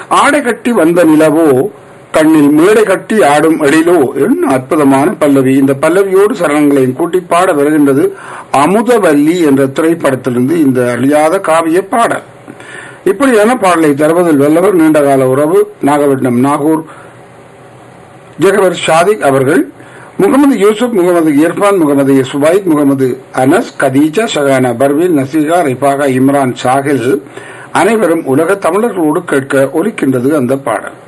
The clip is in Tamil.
ஆடை கட்டி வந்த நிலவோ கண்ணில் மேடை கட்டி ஆடும் எழிலோ என்ன அற்புதமான பல்லவி இந்த பல்லவியோடு சரணங்களையும் கூட்டி பாட வருகின்றது அமுதவல்லி என்ற திரைப்படத்திலிருந்து இந்த அழியாத காவிய பாடல் இப்படியான பாடலை தருவதில் வல்லவர் நீண்டகால உறவு நாகப்பட்டினம் நாகூர் ஜெகவர் ஷாதிக் அவர்கள் முகமது யூசுப் முகமது இர்ஃபான் முகமது சுபைத் முகமது அனஸ் கதீஜா ஷகானா பர்வீன் நசீகா ரிபாகா இம்ரான் ஷாகில் அனைவரும் உலக தமிழர்களோடு கேட்க ஒலிக்கின்றது அந்த பாடல்